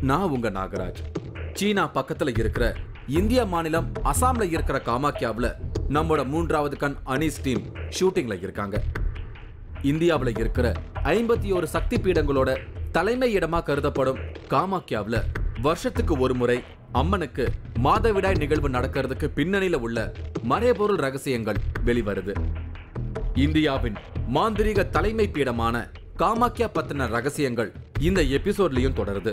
நான் உங்க நாகராஜ் சீனா பக்கத்துல இருக்கிற இந்திய மாநிலம் அசாம்ல இருக்கிற காமாக்கியாவுல நம்மோட மூன்றாவது கண் அனீஸ் டீம் ஷூட்டிங்ல இருக்காங்க இந்தியாவுல இருக்கிற ஐம்பத்தி ஒரு சக்தி பீடங்களோட தலைமை இடமா கருதப்படும் காமாக்கியாவுல வருஷத்துக்கு ஒரு முறை அம்மனுக்கு மாதவிடாய் நிகழ்வு நடக்கிறதுக்கு பின்னணியில உள்ள மறைபொருள் ரகசியங்கள் வெளிவருது இந்தியாவின் மாந்திரீக தலைமை பீடமான காமாக்கியா பத்தின ரகசியங்கள் இந்த எபிசோட்லயும் தொடருது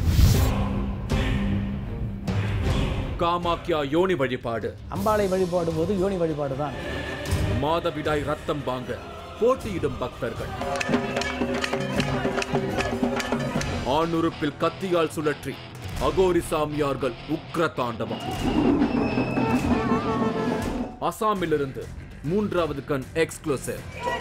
காமாக்கியா யோனி வழிபாடு அம்பாளை வழிபாடும் போது யோனி வழிபாடு தான் மாதவிடாய் ரத்தம் வாங்க போட்டியிடும் பக்தர்கள் ஆணுறுப்பில் கத்தியால் சுழற்றி அகோரி சாமியார்கள் உக்ர தாண்டவம் அசாமிலிருந்து மூன்றாவது கண் எக்ஸ்க்ளூசிவ்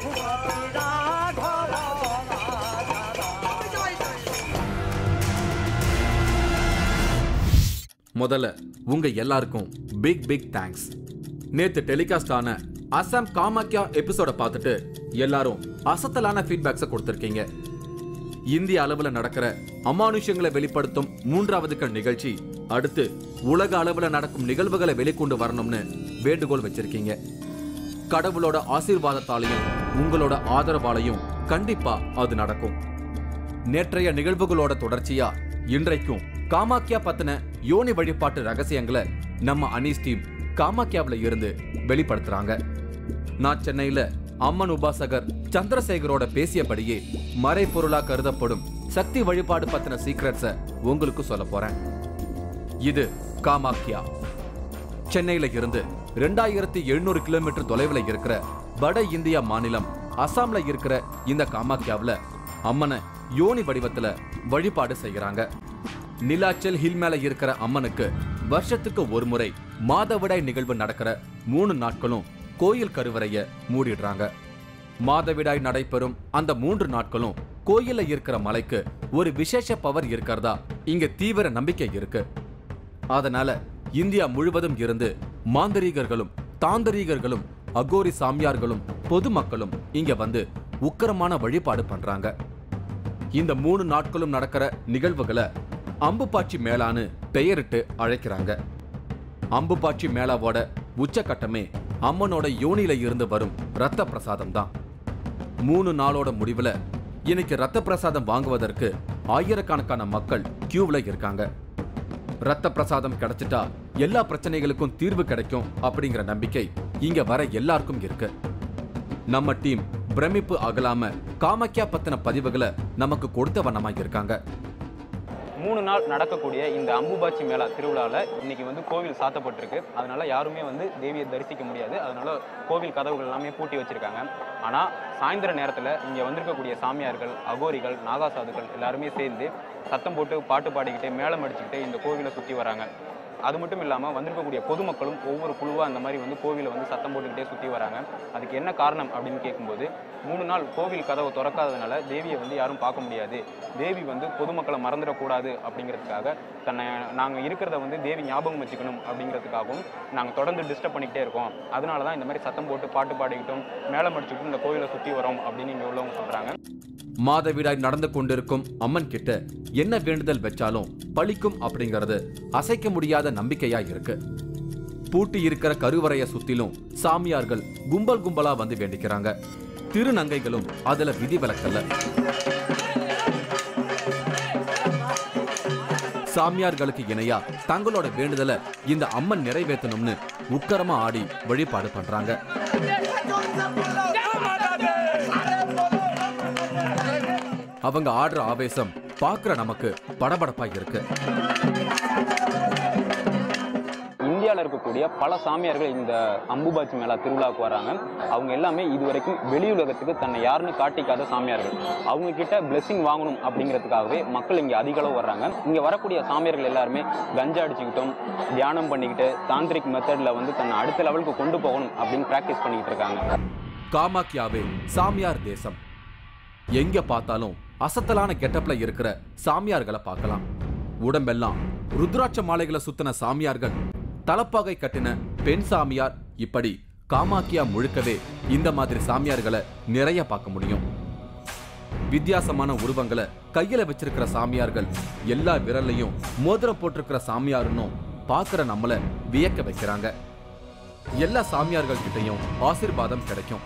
முதல்ல உங்க எல்லாருக்கும் பிக் பிக் தேங்க்ஸ் நேத்து டெலிகாஸ்ட் ஆன அசாம் காமாக்கியா எபிசோட பார்த்துட்டு எல்லாரும் அசத்தலான ஃபீட்பேக்ஸை கொடுத்துருக்கீங்க இந்திய அளவுல நடக்கிற அமானுஷ்யங்களை வெளிப்படுத்தும் மூன்றாவது கண் நிகழ்ச்சி அடுத்து உலக அளவுல நடக்கும் நிகழ்வுகளை வெளிக்கொண்டு வரணும்னு வேண்டுகோள் வச்சிருக்கீங்க கடவுளோட ஆசீர்வாதத்தாலையும் உங்களோட ஆதரவாலையும் கண்டிப்பா அது நடக்கும் நேற்றைய நிகழ்வுகளோட தொடர்ச்சியா இன்றைக்கும் காமாக்கியா பத்தின யோனி வழிபாட்டு ரகசியங்களை நம்ம அனீஸ் டீம் காமாக்கியாவுல இருந்து வெளிப்படுத்துறாங்க நான் சென்னையில அம்மன் உபாசகர் சந்திரசேகரோட பேசியபடியே மறைபொருளா கருதப்படும் சக்தி வழிபாடு பத்தின சீக்ரெட்ஸ உங்களுக்கு சொல்ல போறேன் இது காமாக்கியா சென்னையில இருந்து ரெண்டாயிரத்தி எழுநூறு கிலோமீட்டர் தொலைவுல இருக்கிற வட இந்தியா மாநிலம் அசாம்ல இருக்கிற இந்த காமாக்கியாவுல அம்மனை யோனி வடிவத்துல வழிபாடு செய்யறாங்க நிலாச்சல் ஹில் மேல இருக்கிற அம்மனுக்கு வருஷத்துக்கு ஒரு முறை மாதவிடாய் நிகழ்வு நடக்கிற மூணு நாட்களும் கோயில் கருவறைய மூடிடுறாங்க மாதவிடாய் நடைபெறும் அந்த மூன்று நாட்களும் கோயில்ல இருக்கிற மலைக்கு ஒரு விசேஷ பவர் இருக்கிறதா இங்க தீவிர நம்பிக்கை இருக்கு அதனால இந்தியா முழுவதும் இருந்து மாந்தரீகர்களும் தாந்திரீகர்களும் அகோரி சாமியார்களும் பொதுமக்களும் இங்க வந்து உக்கிரமான வழிபாடு பண்றாங்க இந்த மூணு நாட்களும் நடக்கிற நிகழ்வுகளை அம்புபாச்சி மேளான்னு பெயரிட்டு அழைக்கிறாங்க அம்புபாச்சி மேளாவோட உச்சக்கட்டமே அம்மனோட யோனியில இருந்து வரும் ரத்த பிரசாதம் தான் மூணு நாளோட முடிவுல இன்னைக்கு ரத்த பிரசாதம் வாங்குவதற்கு ஆயிரக்கணக்கான மக்கள் கியூவ்ல இருக்காங்க ரத்த பிரசாதம் கிடைச்சிட்டா எல்லா பிரச்சனைகளுக்கும் தீர்வு கிடைக்கும் அப்படிங்கிற நம்பிக்கை இங்க வர எல்லாருக்கும் இருக்கு நம்ம டீம் பிரமிப்பு அகலாம காமாக்கியா பத்தின பதிவுகளை நமக்கு கொடுத்த வண்ணமா இருக்காங்க மூணு நாள் நடக்கக்கூடிய இந்த அம்புபாச்சி மேளா திருவிழாவில் இன்னைக்கு வந்து கோவில் சாத்தப்பட்டிருக்கு அதனால யாருமே வந்து தேவியை தரிசிக்க முடியாது அதனால கோவில் கதவுகள் எல்லாமே பூட்டி வச்சிருக்காங்க ஆனால் சாயந்தர நேரத்தில் இங்கே வந்திருக்கக்கூடிய சாமியார்கள் அகோரிகள் நாகாசாதுக்கள் எல்லாருமே சேர்ந்து சத்தம் போட்டு பாட்டு பாடிக்கிட்டு மேளம் அடிச்சுக்கிட்டு இந்த கோவிலை சுற்றி வராங்க அது மட்டும் இல்லாமல் வந்திருக்கக்கூடிய பொதுமக்களும் ஒவ்வொரு குழுவாக அந்த மாதிரி வந்து கோவிலை வந்து சத்தம் போட்டுக்கிட்டே சுற்றி வராங்க அதுக்கு என்ன காரணம் அப்படின்னு கேட்கும்போது மூணு நாள் கோவில் கதவை திறக்காததுனால தேவியை வந்து யாரும் பார்க்க முடியாது தேவி வந்து பொதுமக்களை மறந்துடக்கூடாது அப்படிங்கிறதுக்காக தன்னை நாங்கள் இருக்கிறத வந்து தேவி ஞாபகம் வச்சுக்கணும் அப்படிங்கிறதுக்காகவும் நாங்கள் தொடர்ந்து டிஸ்டர்ப் பண்ணிக்கிட்டே இருக்கோம் அதனால தான் இந்த மாதிரி சத்தம் போட்டு பாட்டு பாடிக்கிட்டும் மேளம் அடிச்சுக்கிட்டும் இந்த கோவிலை சுற்றி வரோம் அப்படின்னு இங்கே உள்ளவங்க சொல்கிறாங்க மாதவிடாய் நடந்து கொண்டிருக்கும் அம்மன் கிட்ட என்ன வேண்டுதல் வச்சாலும் பழிக்கும் அப்படிங்கறது அசைக்க முடியாத நம்பிக்கையா இருக்கு பூட்டி இருக்கிற கருவறைய சுத்திலும் சாமியார்கள் கும்பல் கும்பலா வந்து வேண்டிக்கிறாங்க திருநங்கைகளும் அதுல விதிவிலக்கல்ல சாமியார்களுக்கு இணையா தங்களோட வேண்டுதலை இந்த அம்மன் நிறைவேற்றணும்னு உக்கரமா ஆடி வழிபாடு பண்றாங்க அவங்க ஆடுற ஆவேசம் பார்க்குற நமக்கு படபடப்பா இருக்கு இந்தியாவில் இருக்கக்கூடிய பல சாமியார்கள் இந்த அம்புபாச்சி மேளா திருவிழாவுக்கு வராங்க அவங்க எல்லாமே இது வரைக்கும் வெளியுலகத்துக்கு தன்னை யாருன்னு காட்டிக்காத சாமியார்கள் அவங்க கிட்ட பிளெஸிங் வாங்கணும் அப்படிங்கிறதுக்காகவே மக்கள் இங்கே அதிக அளவு வர்றாங்க இங்கே வரக்கூடிய சாமியார்கள் எல்லாருமே கஞ்சா அடிச்சுக்கிட்டும் தியானம் பண்ணிக்கிட்டு தாந்திரிக் மெத்தடில் வந்து தன்னை அடுத்த லெவலுக்கு கொண்டு போகணும் அப்படின்னு ப்ராக்டிஸ் பண்ணிக்கிட்டு இருக்காங்க காமாக்கியாவே சாமியார் தேசம் எங்க பார்த்தாலும் அசத்தலான கெட்டப்ல இருக்கிற சாமியார்களை பார்க்கலாம் உடம்பெல்லாம் ருத்ராட்ச மாலைகளை சுத்தின சாமியார்கள் தலப்பாகை கட்டின பெண் சாமியார் இப்படி காமாக்கியா முழுக்கவே இந்த மாதிரி சாமியார்களை நிறைய பார்க்க முடியும் வித்தியாசமான உருவங்களை கையில வச்சிருக்கிற சாமியார்கள் எல்லா விரல்லையும் மோதிரம் போட்டிருக்கிற சாமியாருன்னும் பார்க்கிற நம்மள வியக்க வைக்கிறாங்க எல்லா சாமியார்கள் கிட்டயும் ஆசீர்வாதம் கிடைக்கும்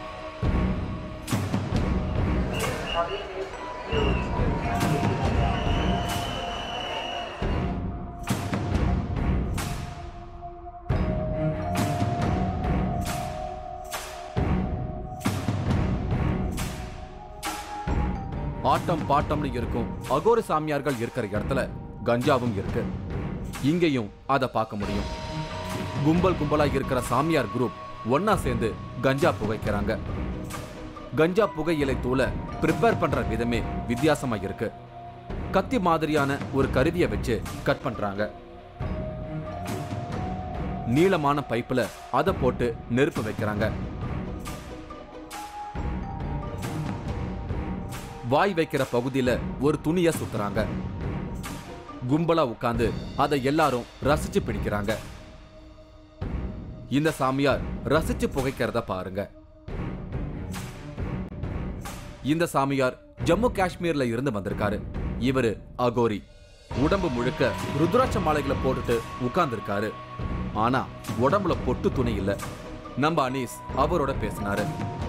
ஆட்டம் பாட்டம்னு இருக்கும் அகோர சாமியார்கள் இருக்கிற இடத்துல கஞ்சாவும் இருக்கு இங்கேயும் அதை பார்க்க முடியும் கும்பல் கும்பலா இருக்கிற சாமியார் குரூப் ஒண்ணா சேர்ந்து கஞ்சா புகைக்கிறாங்க கஞ்சா புகையிலை தூளை ப்ரிப்பேர் பண்ற விதமே வித்தியாசமா இருக்கு கத்தி மாதிரியான ஒரு கருவியை வச்சு கட் பண்றாங்க நீளமான பைப்புல அதை போட்டு நெருப்பு வைக்கிறாங்க வாய் வைக்கிற பகுதியில ஒரு துணிய சுத்துறாங்க கும்பலா உட்கார்ந்து அதை எல்லாரும் ரசிச்சு பிடிக்கிறாங்க இந்த சாமியார் ரசிச்சு புகைக்கிறத பாருங்க இந்த சாமியார் ஜம்மு காஷ்மீர்ல இருந்து வந்திருக்காரு இவரு அகோரி உடம்பு முழுக்க ருத்ராட்ச மாலைகளை போட்டுட்டு உட்கார்ந்திருக்காரு ஆனா உடம்புல பொட்டு துணி இல்ல நம்ம அனீஸ் அவரோட பேசினாரு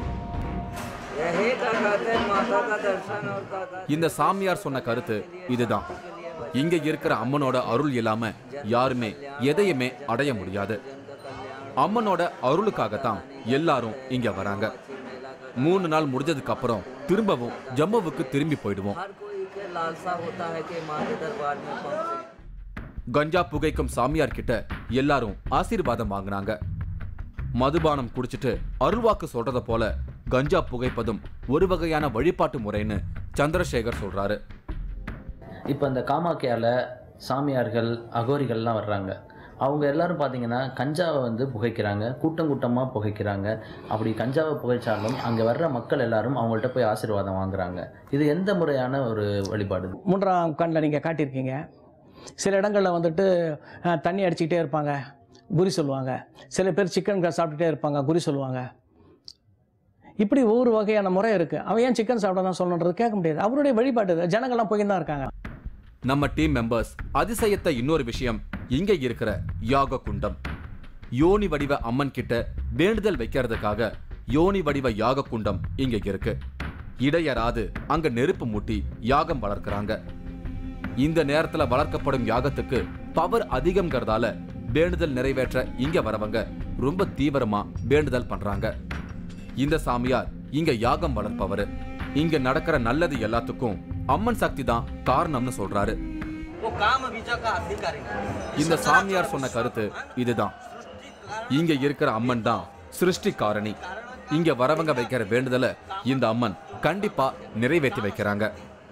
यही का कहते हैं माता का दर्शन और का இந்த சாமியார் சொன்ன கருத்து இதுதான் இங்க இருக்கிற அம்மனோட அருள் இல்லாம யாருமே எதையுமே அடைய முடியாது அம்மனோட அருளுக்காகத்தான் எல்லாரும் இங்க வராங்க மூணு நாள் முடிஞ்சதுக்கு அப்புறம் திரும்பவும் ஜம்முவுக்கு திரும்பி போயிடுவோம் हर कोई के लालसा होता है कि माँ के दरबार में पहुंचे கஞ்சா புகைக்கும் சாமியார் கிட்ட எல்லாரும் ஆசீர்வாதம் வாங்குனாங்க மதுபானம் குடிச்சிட்டு அருள்வாக்கு சொல்றத போல கஞ்சா புகைப்பதும் ஒரு வகையான வழிபாட்டு முறைன்னு சந்திரசேகர் சொல்றாரு இப்போ இந்த காமாக்கியால சாமியார்கள் அகோரிகள்லாம் வர்றாங்க அவங்க எல்லாரும் பார்த்தீங்கன்னா கஞ்சாவை வந்து புகைக்கிறாங்க கூட்டம் கூட்டமாக புகைக்கிறாங்க அப்படி கஞ்சாவை புகைச்சாலும் அங்கே வர்ற மக்கள் எல்லாரும் அவங்கள்ட்ட போய் ஆசீர்வாதம் வாங்குறாங்க இது எந்த முறையான ஒரு வழிபாடு மூன்றாம் கண்ணில் நீங்கள் காட்டியிருக்கீங்க சில இடங்களில் வந்துட்டு அஹ், தண்ணி அடிச்சுக்கிட்டே இருப்பாங்க குறி சொல்லுவாங்க சில பேர் சிக்கன் சாப்பிட்டுட்டே இருப்பாங்க குறி சொல்லுவாங்க இப்படி ஒவ்வொரு வகையான முறை இருக்குது அவன் ஏன் சிக்கன் சாப்பிட தான் சொல்லணுன்றது கேட்க முடியாது அவருடைய வழிபாடு இது. ஜனங்கள்லாம் போய் தான் இருக்காங்க நம்ம டீம் மெம்பர்ஸ் அதிசயத்த இன்னொரு விஷயம் இங்க இருக்கிற யாக குண்டம் யோனி வடிவ அம்மன் கிட்ட வேண்டுதல் வைக்கிறதுக்காக யோனி வடிவ யாக குண்டம் இங்க இருக்கு இடையராது அங்க நெருப்பு மூட்டி யாகம் வளர்க்கறாங்க இந்த நேரத்துல வளர்க்கப்படும் யாகத்துக்கு பவர் அதிகம்ங்கிறதால வேண்டுதல் நிறைவேற்ற இங்க வரவங்க ரொம்ப தீவிரமா வேண்டுதல் பண்றாங்க இந்த சாமியார் இங்க யாகம் வளர்ப்பவரு இங்க நடக்கிற நல்லது எல்லாத்துக்கும் அம்மன் சக்தி தான் காரணம்னு சொல்றாரு वो काम बीजा का अधिकारी இந்த சாமியார் சொன்ன கருத்து இதுதான் இங்க இருக்கிற அம்மன் தான் சிருஷ்டி காரணி இங்க வரவங்க வைக்கிற வேண்டுதலை இந்த அம்மன் கண்டிப்பா நிறைவேற்றி வைக்கிறாங்க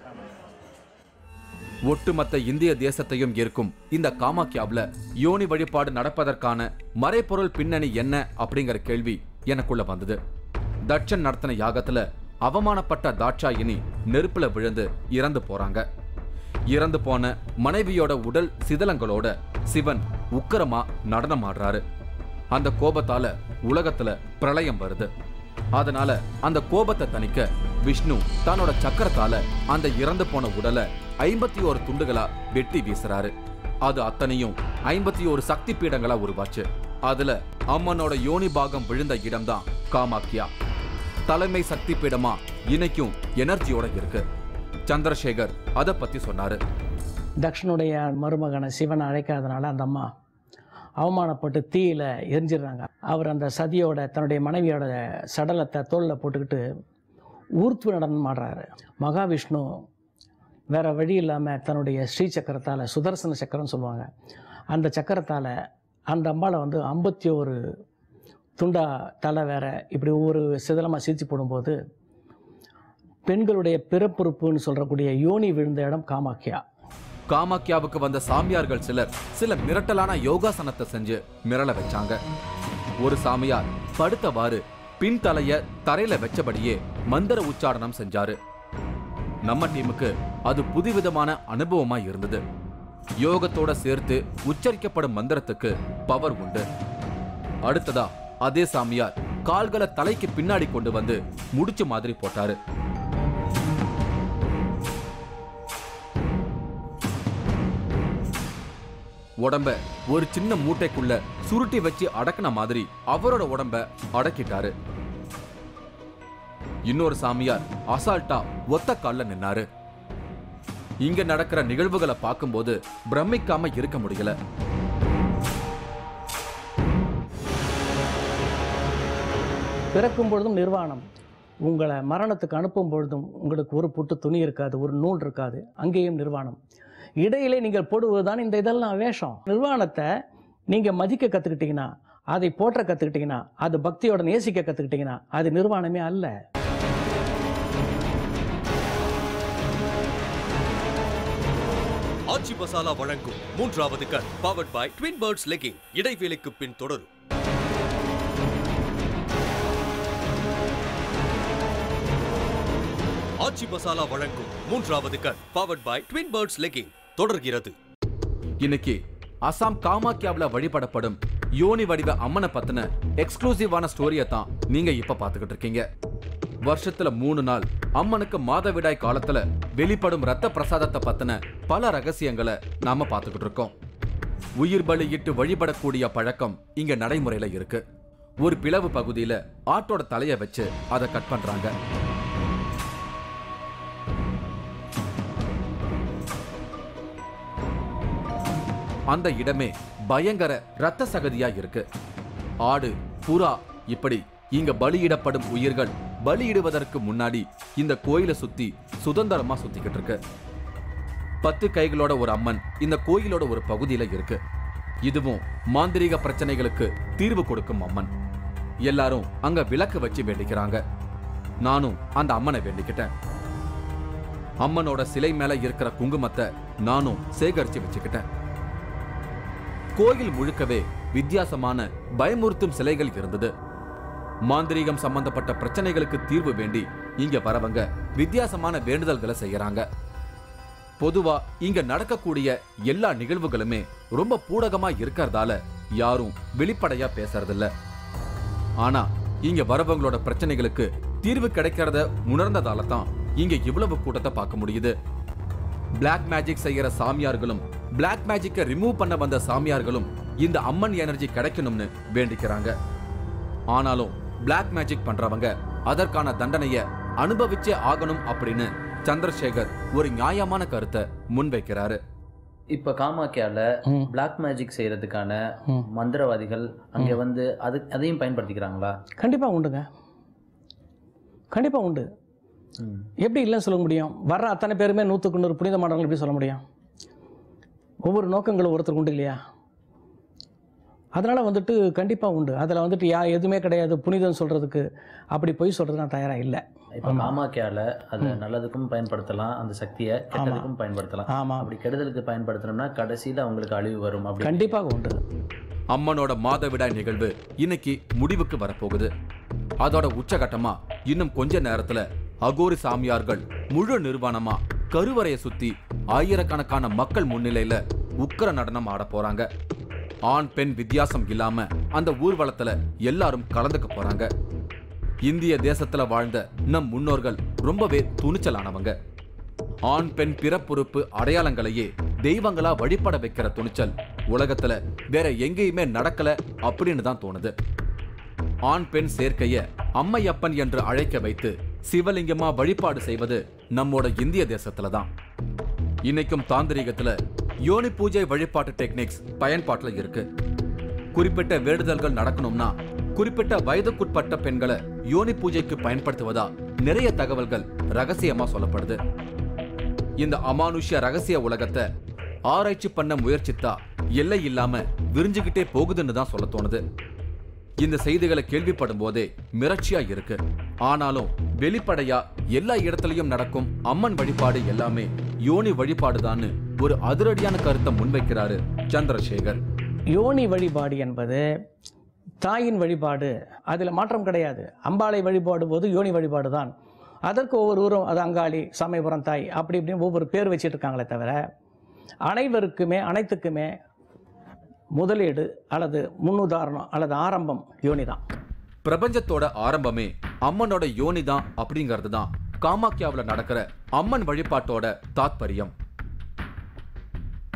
ஒட்டுமொத்த இந்திய தேசத்தையும் இருக்கும் இந்த காமாக்கியாவுல யோனி வழிபாடு நடப்பதற்கான மறைபொருள் பின்னணி என்ன அப்படிங்கிற கேள்வி எனக்குள்ள வந்தது தட்சன் நடத்தின யாகத்துல அவமானப்பட்ட தாட்சாயினி நெருப்புல விழுந்து இறந்து போறாங்க இறந்து போன மனைவியோட உடல் சிதலங்களோட சிவன் உக்கிரமா நடனம் ஆடுறாரு அந்த கோபத்தால உலகத்துல பிரளயம் வருது அதனால அந்த கோபத்தை தணிக்க விஷ்ணு தன்னோட சக்கரத்தால அந்த இறந்து போன உடலை ஐம்பத்தி ஒரு துண்டுகளா வெட்டி வீசுறாரு அது அத்தனையும் ஐம்பத்தி ஒரு சக்தி பீடங்களா உருவாச்சு அதுல அம்மனோட யோனி பாகம் விழுந்த இடம்தான் காமாக்கியா தலைமை சக்தி பீடமா இன்னைக்கும் எனர்ஜியோட இருக்கு சந்திரசேகர் அதை பத்தி சொன்னாரு தக்ஷனுடைய மருமகனை சிவனை அழைக்காதனால அந்த அம்மா அவமானப்பட்டு தீயில எரிஞ்சிடுறாங்க அவர் அந்த சதியோட தன்னுடைய மனைவியோட சடலத்தை தோளில் போட்டுக்கிட்டு ஊர்த்து நடனம் ஆடுறாரு மகாவிஷ்ணு வேற வழி இல்லாமல் தன்னுடைய ஸ்ரீ சக்கரத்தால் சுதர்சன சக்கரம்னு சொல்லுவாங்க அந்த சக்கரத்தால் அந்த அம்பாளை வந்து ஐம்பத்தி ஒரு துண்டா தலை வேற இப்படி ஒவ்வொரு சிதலமாக சீச்சி போடும்போது பெண்களுடைய பிறப்புறுப்புன்னு சொல்றக்கூடிய யோனி விழுந்த இடம் காமாக்கியா காமாக்கியாவுக்கு வந்த சாமியார்கள் சிலர் சில மிரட்டலான யோகாசனத்தை செஞ்சு மிரள வச்சாங்க ஒரு சாமியார் படுத்தவாறு பின் தலைய தரையில வச்சபடியே மந்திர உச்சாரணம் செஞ்சாரு நம்ம டீமுக்கு அது புதுவிதமான அனுபவமா இருந்தது யோகத்தோட சேர்த்து உச்சரிக்கப்படும் மந்திரத்துக்கு பவர் உண்டு அடுத்ததா அதே சாமியார் கால்களை தலைக்கு பின்னாடி கொண்டு வந்து முடிச்சு மாதிரி போட்டாரு உடம்ப ஒரு சின்ன மூட்டைக்குள்ள சுருட்டி வச்சு அடக்குன மாதிரி அவரோட உடம்ப அடக்கிட்டாரு இன்னொரு சாமியார் அசால்ட்டா ஒத்த கால்ல நின்னாரு இங்க நடக்கிற நிகழ்வுகளை பார்க்கும்போது பிரமிக்காம இருக்க முடியல பிறக்கும் பொழுதும் நிர்வாணம் உங்களை மரணத்துக்கு அனுப்பும் பொழுதும் உங்களுக்கு ஒரு புட்டு துணி இருக்காது ஒரு நூல் இருக்காது அங்கேயும் நிர்வாணம் இடையிலே நீங்கள் போடுவதுதான் இந்த இதெல்லாம் வேஷம் நிர்வாணத்தை நீங்கள் மதிக்க கற்றுக்கிட்டீங்கன்னா அதை போற்ற கற்றுக்கிட்டீங்கன்னா அது பக்தியோட நேசிக்க கற்றுக்கிட்டீங்கன்னா அது நிர்வாணமே அல்ல ஆச்சி மசாலா வழங்கும் மூன்றாவது கண் powered by Twin Birds legging இடைவேளைக்கு பின் தொடரும் ஆச்சி மசாலா வழங்கும் மூன்றாவது கண் powered by Twin Birds legging தொடர்கிறது இன்னைக்கு அசாம் காமாக்கியாவுல வழிபடப்படும் யோனி வடிவ அம்மனை பத்தின எக்ஸ்க்ளூசிவான ஸ்டோரியை தான் நீங்க இப்ப பாத்துக்கிட்டு இருக்கீங்க வருஷத்துல மூணு நாள் அம்மனுக்கு மாதவிடாய் காலத்துல வெளிப்படும் ரத்த பிரசாதத்தை பத்தின பல ரகசியங்களை நாம பாத்துக்கிட்டு இருக்கோம் உயிர் பலியிட்டு வழிபடக்கூடிய பழக்கம் இங்க நடைமுறையில இருக்கு ஒரு பிளவு பகுதியில ஆட்டோட தலைய வச்சு அதை கட் பண்றாங்க அந்த இடமே பயங்கர ரத்த சகதியா இருக்கு ஆடு புறா இப்படி இங்க பலியிடப்படும் உயிர்கள் பலியிடுவதற்கு முன்னாடி இந்த கோயிலை சுத்தி சுதந்திரமா சுத்திக்கிட்டு இருக்கு பத்து கைகளோட ஒரு அம்மன் இந்த கோயிலோட ஒரு பகுதியில இருக்கு இதுவும் மாந்திரீக பிரச்சனைகளுக்கு தீர்வு கொடுக்கும் அம்மன் எல்லாரும் அங்க விளக்கு வச்சு வேண்டிக்கிறாங்க நானும் அந்த அம்மனை வேண்டிக்கிட்டேன் அம்மனோட சிலை மேல இருக்கிற குங்குமத்தை நானும் சேகரிச்சு வச்சுக்கிட்டேன் கோயில் முழுக்கவே வித்தியாசமான பயமுறுத்தும் சிலைகள் இருந்தது மாந்திரீகம் சம்பந்தப்பட்ட பிரச்சனைகளுக்கு தீர்வு வேண்டி இங்க வரவங்க வித்தியாசமான வேண்டுதல்களை செய்யறாங்க பொதுவா இங்க நடக்கக்கூடிய எல்லா நிகழ்வுகளுமே ரொம்ப பூடகமா இருக்கறதால யாரும் வெளிப்படையா பேசுறதில்ல ஆனா இங்க வரவங்களோட பிரச்சனைகளுக்கு தீர்வு கிடைக்கிறத உணர்ந்ததால தான் இங்க இவ்வளவு கூட்டத்தை பார்க்க முடியுது பிளாக் மேஜிக் செய்யற சாமியார்களும் பிளாக் மேஜிக்கை ரிமூவ் பண்ண வந்த சாமியார்களும் இந்த அம்மன் எனர்ஜி கிடைக்கணும்னு வேண்டிக்கிறாங்க ஆனாலும் பிளாக் மேஜிக் பண்றவங்க அதற்கான தண்டனைய அனுபவிச்சே ஆகணும் அப்படின்னு சந்திரசேகர் ஒரு நியாயமான கருத்தை முன்வைக்கிறாரு இப்போ காமாக்கியால ம். பிளாக் மேஜிக் செய்யறதுக்கான ம். மந்திரவாதிகள் அங்கே வந்து அது அதையும் பயன்படுத்திக்கிறாங்களா கண்டிப்பாக உண்டுங்க கண்டிப்பாக உண்டு எப்படி இல்லைன்னு சொல்ல முடியும் வர்ற அத்தனை பேருமே நூற்றுக்கு நூறு புனிதமானவங்க எப்படி சொல்ல முடியும் ஒவ்வொரு நோக்கங்களும் ஒருத்தருக்கு உண்டு இல்லையா அதனால் வந்துட்டு கண்டிப்பாக உண்டு அதில் வந்துட்டு யா எதுவுமே கிடையாது புனிதம் சொல்கிறதுக்கு அப்படி பொய் சொல்கிறது நான் தயாராக இல்லை இப்போ காமாக்கியால அதை நல்லதுக்கும் பயன்படுத்தலாம் அந்த சக்தியை கெட்டதுக்கும் பயன்படுத்தலாம் ஆமாம் அப்படி கெடுதலுக்கு பயன்படுத்தினோம்னா கடைசியில் அவங்களுக்கு அழிவு வரும் அப்படி கண்டிப்பாக உண்டு அம்மனோட மாதவிடாய் நிகழ்வு இன்னைக்கு முடிவுக்கு வரப்போகுது அதோட உச்சகட்டமா இன்னும் கொஞ்ச நேரத்துல அகோரி சாமியார்கள் முழு நிர்வாணமா கருவறைய சுத்தி ஆயிரக்கணக்கான மக்கள் முன்னிலையில உக்கர நடனம் ஆட போறாங்க ஆண் பெண் வித்தியாசம் இல்லாம அந்த ஊர்வலத்துல எல்லாரும் கலந்துக்க போறாங்க இந்திய தேசத்துல வாழ்ந்த நம் முன்னோர்கள் ரொம்பவே துணிச்சலானவங்க ஆண் பெண் பிறப்புறுப்பு அடையாளங்களையே தெய்வங்களா வழிபட வைக்கிற துணிச்சல் உலகத்துல வேற எங்கேயுமே நடக்கல அப்படின்னு தான் தோணுது ஆண் பெண் சேர்க்கைய அம்மையப்பன் என்று அழைக்க வைத்து சிவலிங்கமா வழிபாடு செய்வது நம்மோட இந்திய தேசத்துல தான் இன்னைக்கும் தாந்திரீகத்துல யோனி பூஜை வழிபாட்டு டெக்னிக்ஸ் பயன்பாட்டுல இருக்கு குறிப்பிட்ட வேண்டுதல்கள் நடக்கணும்னா குறிப்பிட்ட வயதுக்குட்பட்ட பெண்களை யோனி பூஜைக்கு பயன்படுத்துவதா நிறைய தகவல்கள் ரகசியமா சொல்லப்படுது இந்த அமானுஷ்ய ரகசிய உலகத்தை ஆராய்ச்சி பண்ண முயற்சித்தா எல்லை இல்லாம விரிஞ்சுகிட்டே போகுதுன்னு தான் சொல்ல தோணுது இந்த செய்திகளை கேள்விப்படும் போதே மிரட்சியா இருக்கு ஆனாலும் வெளிப்படையா எல்லா இடத்துலயும் நடக்கும் அம்மன் வழிபாடு எல்லாமே யோனி வழிபாடுதான்னு ஒரு அதிரடியான கருத்தை முன்வைக்கிறாரு சந்திரசேகர் யோனி வழிபாடு என்பது தாயின் வழிபாடு அதில் மாற்றம் கிடையாது அம்பாளை வழிபாடு போது யோனி வழிபாடு தான் அதற்கு ஒவ்வொரு ஊரும் அது அங்காளி சமயபுரம் தாய் அப்படி இப்படின்னு ஒவ்வொரு பேர் வச்சிட்டு இருக்காங்களே தவிர அனைவருக்குமே அனைத்துக்குமே முதலீடு அல்லது முன்னுதாரணம் அல்லது ஆரம்பம் யோனி தான் பிரபஞ்சத்தோட ஆரம்பமே அம்மனோட யோனி தான் அப்படிங்கிறது தான் காமாக்கியாவில் நடக்கிற அம்மன் வழிபாட்டோட தாத்பரியம்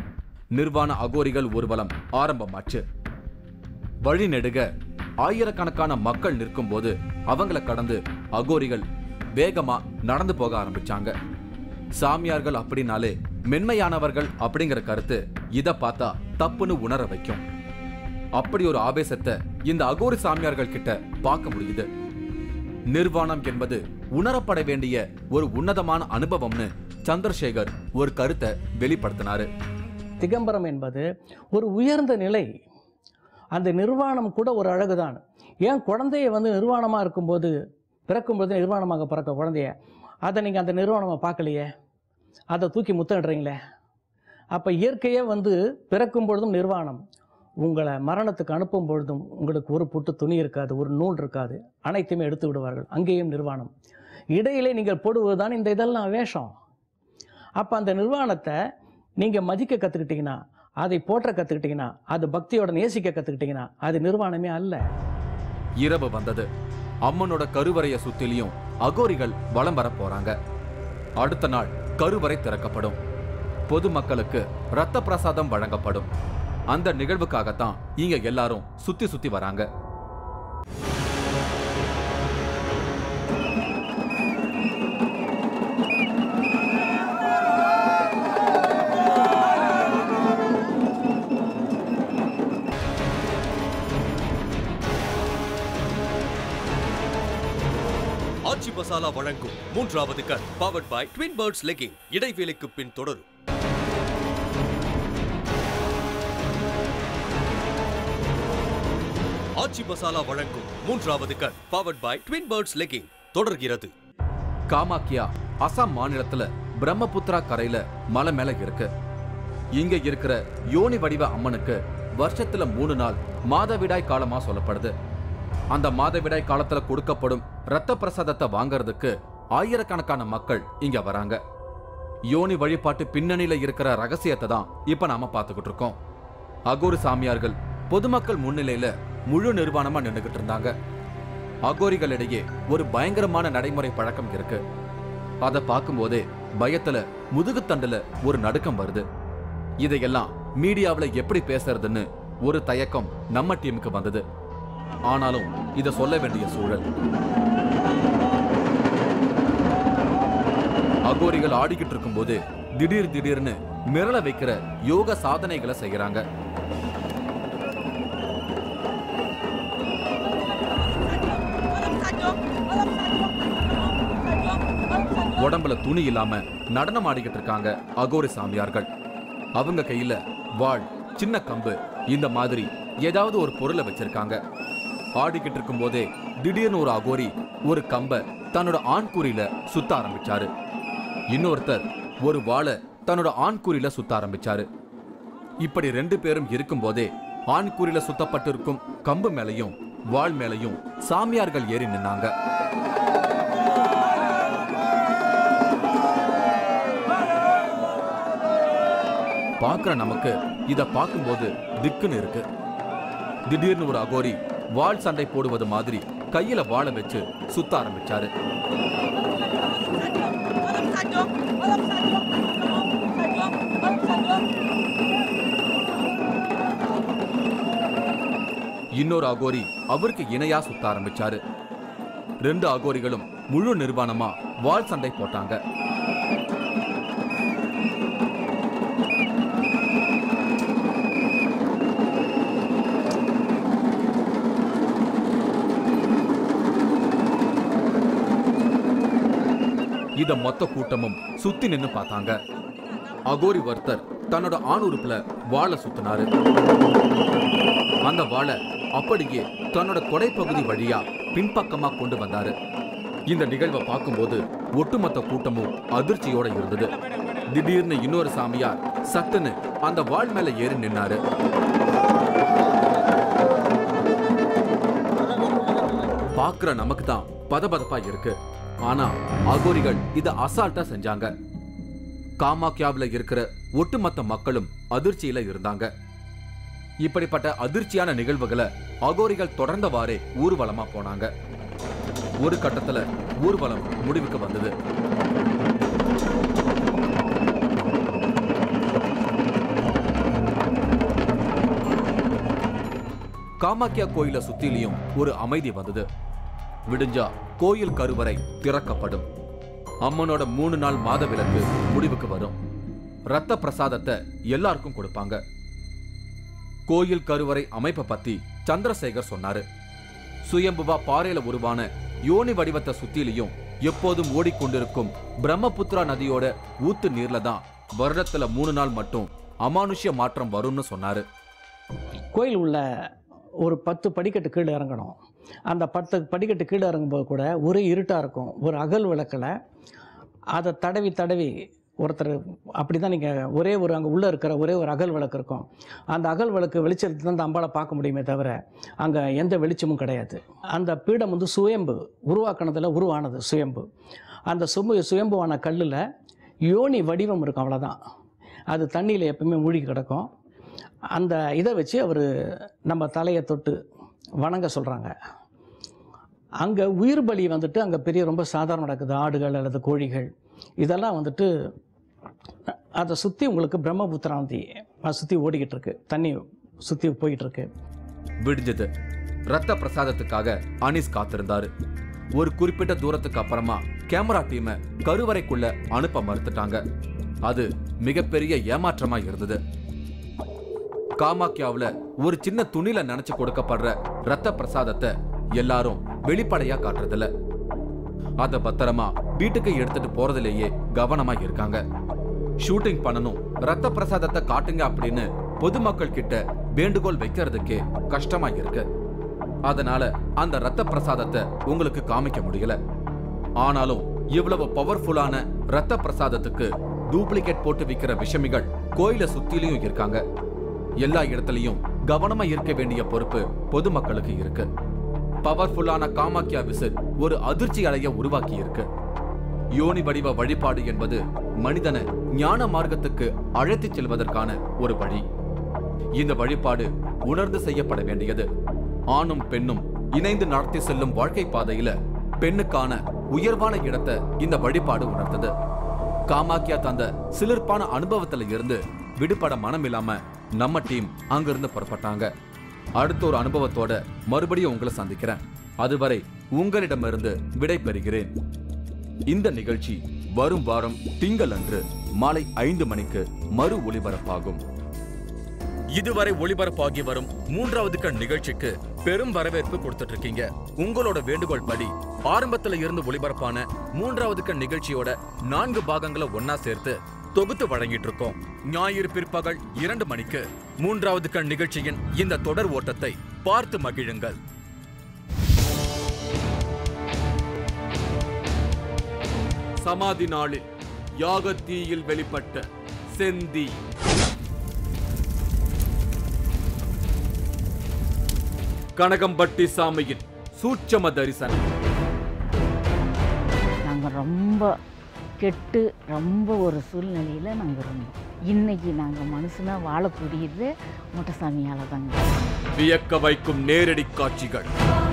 நிர்வாண அகோரிகள் ஊர்வலம் ஆரம்பமாச்சு வழி நெடுக ஆயிரக்கணக்கான மக்கள் நிற்கும்போது அவங்கள கடந்து அகோரிகள் வேகமா நடந்து போக ஆரம்பிச்சாங்க சாமியார்கள் அப்படின்னாலே மென்மையானவர்கள் அப்படிங்கிற கருத்து இத பார்த்தா தப்புன்னு உணர வைக்கும் அப்படி ஒரு ஆவேசத்தை இந்த அகோரி சாமியார்கள் கிட்ட பார்க்க முடியுது நிர்வாணம் என்பது உணரப்பட வேண்டிய ஒரு உன்னதமான அனுபவம்னு சந்திரசேகர் ஒரு கருத்தை வெளிப்படுத்தினாரு திகம்பரம் என்பது ஒரு உயர்ந்த நிலை அந்த நிர்வாணம் கூட ஒரு அழகுதான் ஏன் குழந்தைய வந்து நிர்வாணமாக இருக்கும்போது பிறக்கும்போது நிர்வாணமாக பிறக்க குழந்தைய அதை நீங்கள் அந்த நிர்வாணமாக பார்க்கலையே அதை தூக்கி முத்தமிடுறீங்களே அப்போ இயற்கையே வந்து பிறக்கும் பொழுதும் நிர்வாணம் உங்களை மரணத்துக்கு அனுப்பும் பொழுதும் உங்களுக்கு ஒரு புட்டு துணி இருக்காது ஒரு நூல் இருக்காது அனைத்துமே எடுத்து விடுவார்கள் அங்கேயும் நிர்வாணம் இடையிலே நீங்கள் போடுவதுதான் இந்த இதெல்லாம் வேஷம் அப்போ அந்த நிர்வாணத்தை நீங்கள் மதிக்க கற்றுக்கிட்டீங்கன்னா அதை போற்ற கற்றுக்கிட்டீங்கன்னா அது பக்தியோட நேசிக்க கற்றுக்கிட்டீங்கன்னா அது நிர்வாணமே அல்ல இரவு வந்தது அம்மனோட கருவறைய சுத்திலையும் அகோரிகள் வலம் வர போறாங்க அடுத்த நாள் கருவறை திறக்கப்படும் பொதுமக்களுக்கு ரத்த பிரசாதம் வழங்கப்படும் அந்த நிகழ்வுக்காகத்தான் இங்க எல்லாரும் சுத்தி சுத்தி வராங்க ஆச்சி மசாலா வழங்கும் மூன்றாவது கண் powered by Twin Birds legging இடைவேளைக்கு பின் தொடரும் ஆச்சி மசாலா வழங்கும் மூன்றாவது கண் powered by Twin Birds legging தொடர்கிறது காமாக்கியா அசாம் மாநிலத்துல பிரம்மபுத்திரா கரையில மலை மேல இருக்கு இங்க இருக்கிற யோனி வடிவ அம்மனுக்கு வருஷத்துல மூணு நாள் மாதவிடாய் காலமா சொல்லப்படுது அந்த மாதவிடாய் காலத்துல கொடுக்கப்படும் ரத்த பிரசாதத்தை வாங்குறதுக்கு ஆயிரக்கணக்கான மக்கள் இங்க வராங்க யோனி வழிபாட்டு பின்னணியில இருக்கிற ரகசியத்தை தான் இப்ப நாம பார்த்துக்கிட்டு இருக்கோம் அகோரி சாமியார்கள் பொதுமக்கள் முன்னிலையில முழு நிர்வாணமா நின்னுகிட்டு இருந்தாங்க அகோரிகளிடையே ஒரு பயங்கரமான நடைமுறை பழக்கம் இருக்கு அதை பார்க்கும்போதே பயத்துல முதுகுத்தண்டுல ஒரு நடுக்கம் வருது இதையெல்லாம் மீடியாவுல எப்படி பேசுறதுன்னு ஒரு தயக்கம் நம்ம டீமுக்கு வந்தது ஆனாலும் இத சொல்ல வேண்டிய சூழல் அகோரிகள் ஆடிக்கிட்டு இருக்கும்போது திடீர் திடீர்னு மிரள வைக்கிற யோக சாதனைகளை செய்யறாங்க உடம்புல துணி இல்லாம நடனம் ஆடிக்கிட்டு இருக்காங்க அகோரி சாமியார்கள் அவங்க கையில வாள் சின்ன கம்பு இந்த மாதிரி ஏதாவது ஒரு பொருளை வச்சிருக்காங்க ஆடிக்கிட்டு இருக்கும் போதே திடீர்னு ஒரு அகோரி ஒரு கம்பை தன்னோட ஆண்குறியில சுத்த ஆரம்பிச்சாரு இன்னொருத்தர் ஒரு வாளை தன்னோட ஆண்குறியில சுத்த ஆரம்பிச்சாரு இப்படி ரெண்டு பேரும் இருக்கும்போதே ஆண்குறியில சுத்தப்பட்டிருக்கும் கம்பு மேலையும் வாள் மேலையும் சாமியார்கள் ஏறி நின்னாங்க பார்க்குற நமக்கு இத பார்க்கும்போது திக்குன்னு இருக்கு திடீர்னு ஒரு அகோரி வாள் சண்டை போடுவது மாதிரி கையில வாளை வச்சு சுத்த ஆரம்பிச்சாரு இன்னொரு அகோரி அவருக்கு இணையா சுத்த ஆரம்பிச்சாரு ரெண்டு அகோரிகளும் முழு நிர்வாணமா வாள் சண்டை போட்டாங்க இத மொத்த கூட்டமும் சுத்தி நின்னு பார்த்தாங்க அகோரி ஒருத்தர் தன்னோட ஆணுறுப்புல வாளை சுத்தினாரு அந்த வாளை அப்படியே தன்னோட கொடைப்பகுதி வழியா பின்பக்கமா கொண்டு வந்தாரு இந்த நிகழ்வை பார்க்கும்போது ஒட்டுமொத்த கூட்டமும் அதிர்ச்சியோட இருந்தது திடீர்னு இன்னொரு சாமியார் சட்டுன்னு அந்த வாள் மேல ஏறி நின்னாரு பார்க்குற நமக்கு தான் பதபதப்பா இருக்கு ஆனா அகோரிகள் இத அசால்ட்டா செஞ்சாங்க காமாக்கியாவில் இருக்கிற ஒட்டுமொத்த மக்களும் அதிர்ச்சியில இருந்தாங்க இப்படிப்பட்ட அதிர்ச்சியான நிகழ்வுகளை அகோரிகள் தொடர்ந்தவாறே ஊர்வலமா போனாங்க ஒரு கட்டத்துல ஊர்வலம் முடிவுக்கு வந்தது காமாக்கியா கோயில சுத்திலையும் ஒரு அமைதி வந்தது விடிஞ்சா கோயில் கருவறை திறக்கப்படும் அம்மனோட மூணு நாள் மாத விலக்கு முடிவுக்கு வரும் ரத்த பிரசாதத்தை எல்லாருக்கும் கொடுப்பாங்க கோயில் கருவறை அமைப்பை பத்தி சந்திரசேகர் சொன்னாரு சுயம்புவா பாறையில உருவான யோனி வடிவத்தை சுத்திலையும் எப்போதும் ஓடிக்கொண்டிருக்கும் பிரம்மபுத்திரா நதியோட ஊத்து நீர்ல தான் வருடத்துல மூணு நாள் மட்டும் அமானுஷ்ய மாற்றம் வரும்னு சொன்னாரு கோயில் உள்ள ஒரு பத்து படிக்கட்டு கீழே இறங்கணும் அந்த பத்து படிக்கட்டு கீழே இறங்கும்போது கூட ஒரே இருட்டாக இருக்கும் ஒரு அகல் விளக்கில் அதை தடவி தடவி ஒருத்தர் அப்படி தான் நீங்கள் ஒரே ஒரு அங்கே உள்ளே இருக்கிற ஒரே ஒரு அகல் விளக்கு இருக்கும் அந்த அகல் விளக்கு வெளிச்சத்தை தான் அந்த அம்பாளை பார்க்க முடியுமே தவிர அங்கே எந்த வெளிச்சமும் கிடையாது அந்த பீடம் வந்து சுயம்பு உருவாக்கினதில் உருவானது சுயம்பு அந்த சும்பு சுயம்புவான கல்லில் யோனி வடிவம் இருக்கும் அவ்வளோதான் அது தண்ணியில் எப்பவுமே மூழ்கி கிடக்கும் அந்த இதை வச்சு அவர் நம்ம தலையை தொட்டு வணங்க சொல்கிறாங்க அங்கே உயிர் பலி வந்துட்டு அங்கே பெரிய ரொம்ப சாதாரணம் நடக்குது ஆடுகள் அல்லது கோழிகள் இதெல்லாம் வந்துட்டு அதை சுற்றி உங்களுக்கு பிரம்மபுத்திரா நதி சுற்றி ஓடிக்கிட்டு இருக்கு தண்ணி சுற்றி போய்கிட்டு இருக்கு விடிஞ்சது ரத்த பிரசாதத்துக்காக அனீஸ் காத்திருந்தாரு ஒரு குறிப்பிட்ட தூரத்துக்கு அப்புறமா கேமரா டீமை கருவறைக்குள்ள அனுப்ப மறுத்துட்டாங்க அது மிகப்பெரிய ஏமாற்றமா இருந்தது காமாக்கியாவுல ஒரு சின்ன துணில நினைச்சு கொடுக்கப்படுற ரத்த பிரசாதத்தை எல்லாரும் வெளிப்படையா காட்டுறதில்ல அத பத்திரமா வீட்டுக்கு எடுத்துட்டு போறதுலயே கவனமா இருக்காங்க ஷூட்டிங் பண்ணணும் ரத்த பிரசாதத்தை காட்டுங்க அப்படின்னு பொதுமக்கள் கிட்ட வேண்டுகோள் வைக்கிறதுக்கே கஷ்டமா இருக்கு அதனால அந்த ரத்த பிரசாதத்தை உங்களுக்கு காமிக்க முடியல ஆனாலும் இவ்வளவு பவர்ஃபுல்லான ரத்த பிரசாதத்துக்கு டூப்ளிகேட் போட்டு விக்கிற விஷமிகள் கோயில சுத்திலையும் இருக்காங்க எல்லா இடத்துலயும் கவனமா இருக்க வேண்டிய பொறுப்பு பொதுமக்களுக்கு இருக்கு பவர்ஃபுல்லான காமாக்கியா விசிட் ஒரு அதிர்ச்சி அலைய உருவாக்கி இருக்கு யோனி வடிவ வழிபாடு என்பது மனிதனை ஞான மார்க்கத்துக்கு அழைத்துச் செல்வதற்கான ஒரு வழி இந்த வழிபாடு உணர்ந்து செய்யப்பட வேண்டியது ஆணும் பெண்ணும் இணைந்து நடத்தி செல்லும் வாழ்க்கை பாதையில பெண்ணுக்கான உயர்வான இடத்தை இந்த வழிபாடு உணர்த்தது காமாக்கியா தந்த சிலிர்ப்பான அனுபவத்துல இருந்து விடுபட மனம் இல்லாம நம்ம டீம் அங்கிருந்து புறப்பட்டாங்க அடுத்த ஒரு அனுபவத்தோட மறுபடியும் உங்களை சந்திக்கிறேன் அதுவரை உங்களிடமிருந்து விடை பெறுகிறேன் இந்த நிகழ்ச்சி வரும் வாரம் திங்கள் அன்று மாலை ஐந்து மணிக்கு மறு ஒளிபரப்பாகும் இதுவரை ஒளிபரப்பாகி வரும் மூன்றாவது கண் நிகழ்ச்சிக்கு பெரும் வரவேற்பு கொடுத்துட்டு இருக்கீங்க உங்களோட வேண்டுகோள் படி ஆரம்பத்துல இருந்து ஒளிபரப்பான மூன்றாவது கண் நிகழ்ச்சியோட நான்கு பாகங்களை ஒன்னா சேர்த்து தொகுத்து வழங்கிட்டு இருக்கோம் ஞாயிறு பிற்பகல் இரண்டு மணிக்கு மூன்றாவது கண் நிகழ்ச்சியின் இந்த தொடர் ஓட்டத்தை பார்த்து மகிழுங்கள் சமாதி நாளில் யாகத்தீயில் வெளிப்பட்ட செந்தி கனகம்பட்டி சாமியின் சூட்சம தரிசனம் நாங்கள் ரொம்ப கெட்டு ரொம்ப ஒரு சூழ்நிலையில் நாங்கள் இருந்தோம் இன்னைக்கு நாங்கள் மனுஷனாக வாழக்கூடியது முட்டசாமியால் தாங்க வியக்க வைக்கும் நேரடி காட்சிகள்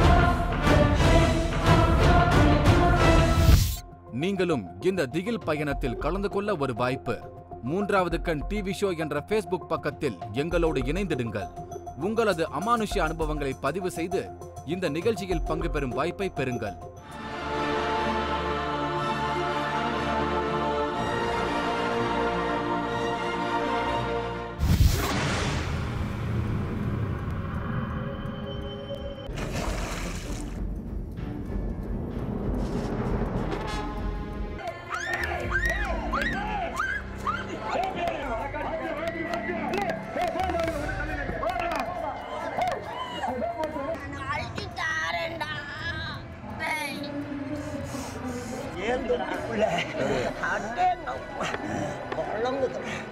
நீங்களும் இந்த திகில் பயணத்தில் கலந்து கொள்ள ஒரு வாய்ப்பு மூன்றாவது கண் டிவி ஷோ என்ற ஃபேஸ்புக் பக்கத்தில் எங்களோடு இணைந்திடுங்கள் உங்களது அமானுஷ்ய அனுபவங்களை பதிவு செய்து இந்த நிகழ்ச்சியில் பங்கு பெறும் வாய்ப்பை பெறுங்கள் ஏன் தொட்டிக்குள்ள அடே நம்ம குழம்பு